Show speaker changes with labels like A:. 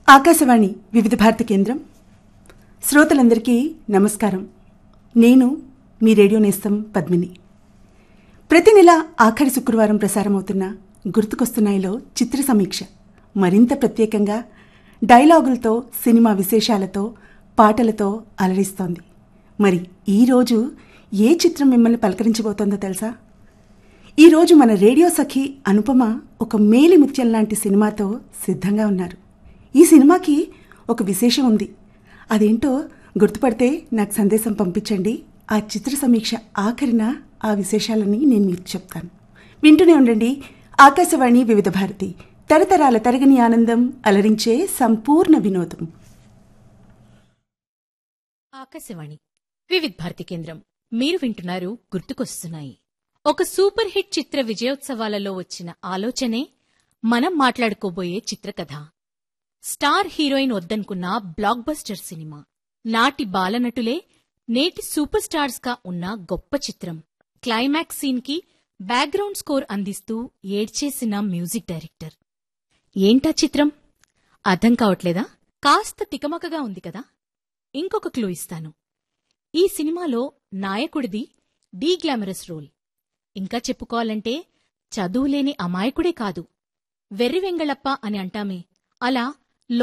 A: ఆకాశవాణి వివిధ భారతి కేంద్రం శ్రోతలందరికీ నమస్కారం నేను మీ రేడియో నేస్తం పద్మిని ప్రతి నెల ఆఖరి శుక్రవారం ప్రసారమవుతున్న గుర్తుకొస్తున్నాయిలో చిత్ర సమీక్ష మరింత ప్రత్యేకంగా డైలాగులతో సినిమా విశేషాలతో పాటలతో అలరిస్తోంది మరి ఈరోజు ఏ చిత్రం మిమ్మల్ని పలకరించబోతోందో తెలుసా ఈరోజు మన రేడియో సఖి అనుపమ ఒక మేలి ముత్యం లాంటి సినిమాతో సిద్ధంగా ఉన్నారు ఈ సినిమాకి ఒక విశేషం ఉంది అదేంటో గుర్తుపడితే నాకు సందేశం పంపించండి ఆ చిత్ర సమీక్ష ఆఖరిన ఆ విశేషాలని నేను మీకు చెప్తాను వింటూనే ఉండండి ఆకాశవాణి వివిధ భారతి తరతరాల తరగని ఆనందం అలరించే సంపూర్ణ వినోదం
B: ఆకాశవాణి వివిధ్ భారతి కేంద్రం మీరు వింటున్నారు గుర్తుకొస్తున్నాయి ఒక సూపర్ హిట్ చిత్ర విజయోత్సవాలలో వచ్చిన ఆలోచనే మనం మాట్లాడుకోబోయే చిత్రకథ స్టార్ హీరోయిన్ వద్దనుకున్న బ్లాక్ బస్టర్ సినిమా నాటి బాలనటులే నేటి సూపర్ స్టార్స్ గా ఉన్న గొప్ప చిత్రం క్లైమాక్స్ సీన్ కి బ్యాక్గ్రౌండ్ స్కోర్ అందిస్తూ ఏడ్చేసిన మ్యూజిక్ డైరెక్టర్ ఏంటా చిత్రం అర్థం కావట్లేదా కాస్త తికమకగా ఉంది కదా ఇంకొక క్లూ ఇస్తాను ఈ సినిమాలో నాయకుడిది డీ గ్లామరస్ రోల్ ఇంకా చెప్పుకోవాలంటే చదువులేని అమాయకుడే కాదు వెర్రి వెంగళప్ప అని అంటామే అలా